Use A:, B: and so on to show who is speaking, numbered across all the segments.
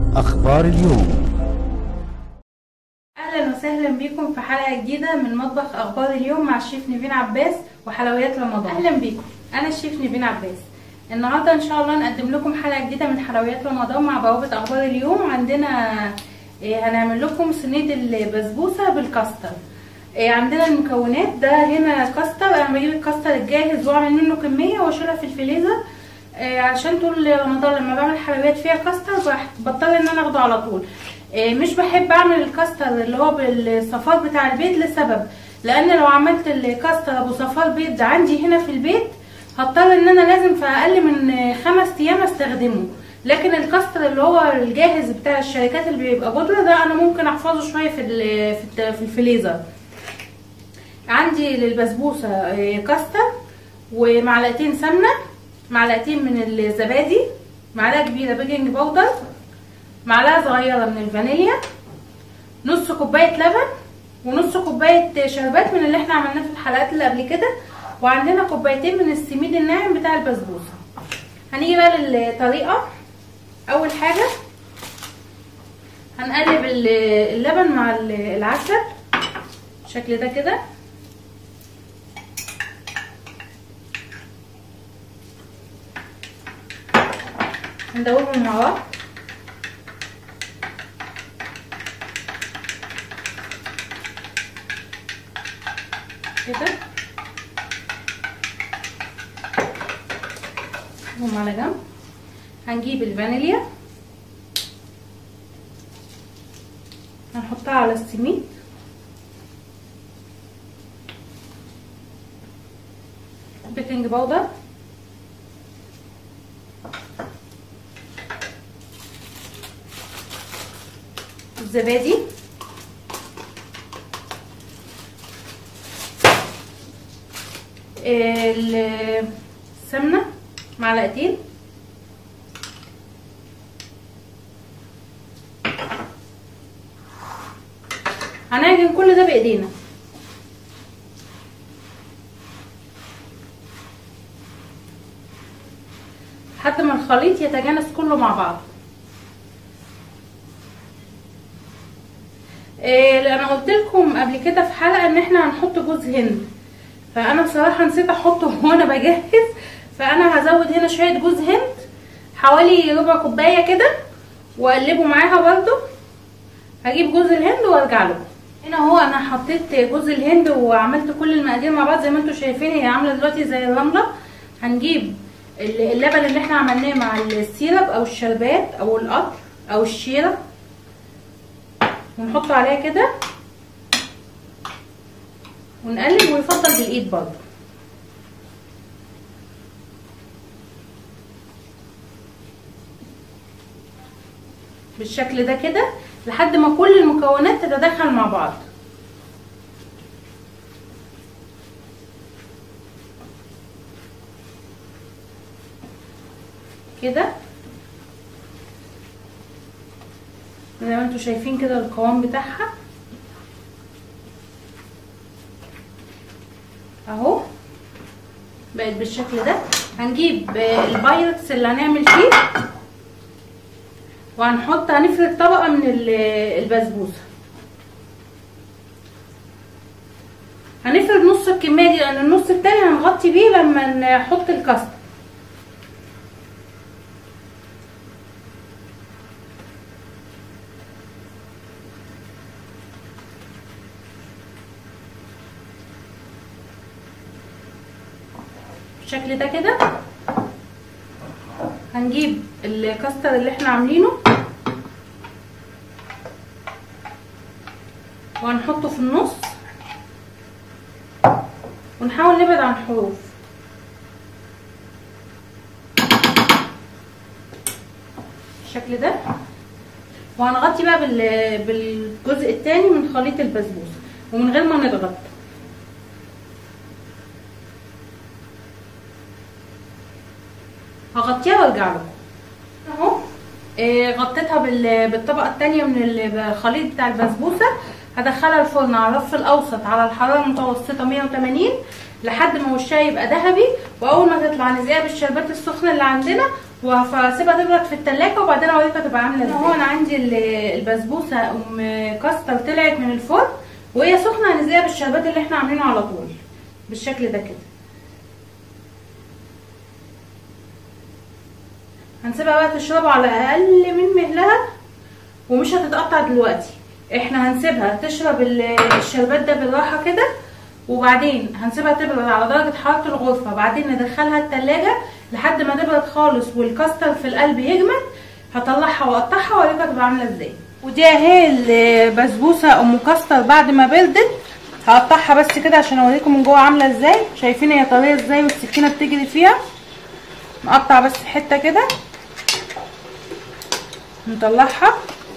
A: أخبار اليوم
B: اهلا وسهلا بيكم في حلقه جديده من مطبخ اخبار اليوم مع الشيف نيفين عباس وحلويات رمضان اهلا بيكم انا الشيف نيفين عباس النهارده ان شاء الله نقدم لكم حلقه جديده من حلويات رمضان مع بوابه اخبار اليوم عندنا إيه، هنعمل لكم صينيه البسبوسه بالكاستر إيه، عندنا المكونات ده هنا كاستر انا بجيب الكاستر الجاهز واعمل منه كميه واشيلها في الفريزر إيه، عشان طول رمضان لما بعمل حلويات فيها كاستر بح- بضطر ان انا اخده على طول إيه، مش بحب اعمل الكاستر اللي هو بالصفار بتاع البيت لسبب لان لو عملت الكاستر ابو صفار بيت ده عندي هنا في البيت هضطر ان انا لازم في اقل من خمس ايام استخدمه لكن الكاستر اللي هو الجاهز بتاع الشركات اللي بيبقى بودره ده انا ممكن احفظه شويه في ال- في الت- في الفريزر عندي للبسبوسه آه، كاستر ومعلقتين سمنه معلقتين من الزبادي معلقه كبيره بيكنج باودر معلقه صغيره من الفانيليا نص كوبايه لبن ونص كوبايه شربات من اللي احنا عملناه في الحلقات اللي قبل كده وعندنا كوبايتين من السميد الناعم بتاع البسبوسه هنيجي بقى للطريقه اول حاجه هنقلب ال- اللبن مع ال- العسل بالشكل ده كده ندوبهم مع بعض كده نحطهم على جنب هنجيب الفانيليا هنحطها على السميد بيكنج باودر الزبادي السمنه معلقتين هنعجن كل ده بايدينا لحد ما الخليط يتجانس كله مع بعض إيه انا قلت لكم قبل كده في حلقه ان احنا هنحط جوز هند فانا بصراحه نسيت احطه وانا بجهز فانا هزود هنا شويه جوز هند حوالي ربع كوبايه كده واقلبه معاها برده هجيب جوز الهند وارجع لكم هنا اهو انا حطيت جوز الهند وعملت كل المقادير مع بعض زي ما انتم شايفين هي عامله دلوقتي زي الرمله هنجيب اللبن اللي احنا عملناه مع السيرب او الشربات او القطر او الشيره ونحطه عليها كده ونقلب ويفضل بالايد برضه بالشكل ده كده لحد ما كل المكونات تتدخل مع بعض كده زي ما انتم شايفين كده القوام بتاعها اهو بقت بالشكل ده هنجيب البايركس اللي هنعمل فيه وهنحط هنفرد طبقه من البسبوسه هنفرد نص الكميه دي لان النص التاني هنغطي بيه لما نحط الكاستر بالشكل ده كده هنجيب الكاستر اللي احنا عاملينه وهنحطه في النص ونحاول نبعد عن الحروف بالشكل ده وهنغطي بقى بالجزء التاني من خليط البسبوسه ومن غير ما نضغط هغطيها وارجع لكم اهو آه، غطيتها بال- بالطبقه التانية من الخليط بتاع البسبوسه هدخلها الفرن على الرف الاوسط على الحراره المتوسطه 180 لحد ما وشها يبقى ذهبي واول ما تطلع نزقها بالشربات السخنه اللي عندنا وهسيبها تبرد في التلاجة وبعدين اوريكم هتبقى عامله ازاي هو انا عندي ال- البسبوسه ام كاستر طلعت من الفرن وهي سخنه هنزلها بالشربات اللي احنا عاملينه على طول بالشكل ده كده هنسيبها بقى تشرب على اقل من مهلها ومش هتتقطع دلوقتي احنا هنسيبها تشرب ال- الشربات ده بالراحه كده وبعدين هنسيبها تبرد على درجه حراره الغرفه بعدين ندخلها التلاجة لحد ما تبرد خالص والكاستر في القلب يجمد هطلعها واقطعها واوريكم هتبقى عامله ازاي ودي اهي البسبوسه ام كاستر بعد ما بردت هقطعها بس كده عشان اوريكم من جوه عامله ازاي شايفين هي طريه ازاي والسكينه بتجري فيها نقطع بس حته كده نطلعها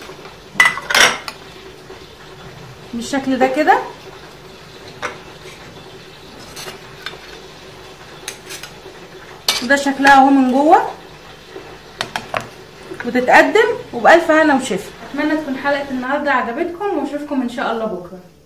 B: بالشكل ده كده وده شكلها اهو من جوه وتتقدم وبألف هنا وشفا اتمنى تكون حلقه النهارده عجبتكم واشوفكم ان شاء الله بكره